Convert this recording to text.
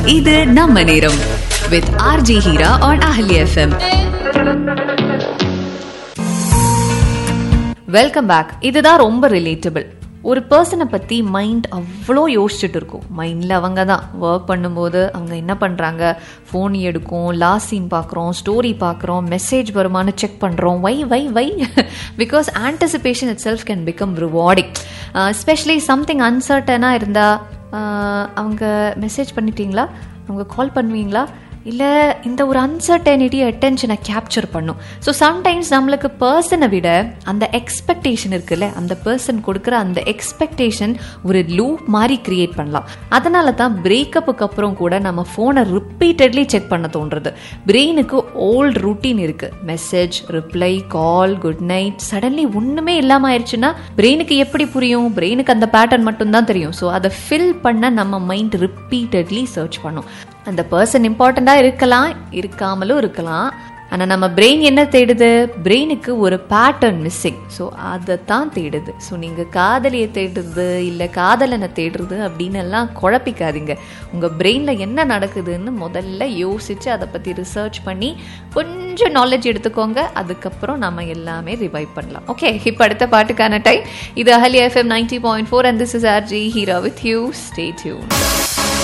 இது நம்ம நேரம் with RJ Heera on Ahali FM welcome back இதுதான் ரொம்ப ரிலேட்டபிள் ஒரு பர்சனை பற்றி மைண்ட் அவ்வளோ யோசிச்சுட்டு இருக்கும் மைண்டில் அவங்க தான் ஒர்க் பண்ணும்போது அவங்க என்ன பண்ணுறாங்க ஃபோன் எடுக்கும் லாஸ்ட் சீன் பார்க்குறோம் ஸ்டோரி பார்க்குறோம் மெசேஜ் வருமானு செக் பண்ணுறோம் why why why because anticipation itself can become rewarding especially something அன்சர்டனாக இருந்தால் அவங்க மெசேஜ் பண்ணிட்டீங்களா அவங்க கால் பண்ணுவீங்களா இல்லை இந்த ஒரு அன்சர்டனிட்டி அட்டென்ஷனை கேப்சர் பண்ணும் ஸோ சம்டைம்ஸ் நம்மளுக்கு பர்சனை விட அந்த எக்ஸ்பெக்டேஷன் இருக்குல்ல அந்த பர்சன் கொடுக்குற அந்த எக்ஸ்பெக்டேஷன் ஒரு லூப் மாதிரி கிரியேட் பண்ணலாம் அதனால தான் பிரேக்கப்புக்கு அப்புறம் கூட நம்ம ஃபோனை ரிப்பீட்டட்லி செக் பண்ண தோன்றுறது பிரெயினுக்கு ஓல்ட் ரூட்டீன் இருக்கு message reply call good night suddenly ஒன்றுமே இல்லாமல் ஆயிடுச்சுன்னா பிரெயினுக்கு எப்படி புரியும் பிரெயினுக்கு அந்த பேட்டர்ன் மட்டும்தான் தெரியும் ஸோ அதை ஃபில் பண்ண நம்ம மைண்ட் ரிப்பீட்டட்லி சர்ச் பண்ணும் அந்த பர்சன் இம்பார்ட்டண்ட்டாக இருக்கலாம் இருக்காமலும் இருக்கலாம் ஆனால் நம்ம பிரெயின் என்ன தேடுது பிரெயினுக்கு ஒரு பேட்டர்ன் மிஸ்ஸிங் ஸோ அதை தான் தேடுது ஸோ நீங்கள் காதலியை தேடுறது இல்லை காதலனை தேடுறது அப்படின்னு எல்லாம் குழப்பிக்காதீங்க உங்கள் பிரெயினில் என்ன நடக்குதுன்னு முதல்ல யோசித்து அதை பற்றி ரிசர்ச் பண்ணி கொஞ்சம் நாலேஜ் எடுத்துக்கோங்க அதுக்கப்புறம் நம்ம எல்லாமே ரிவைவ் பண்ணலாம் ஓகே இப்போ அடுத்த பாட்டுக்கான டைம் இது Ahali FM ninety point four and this is R J Heera with you stay tune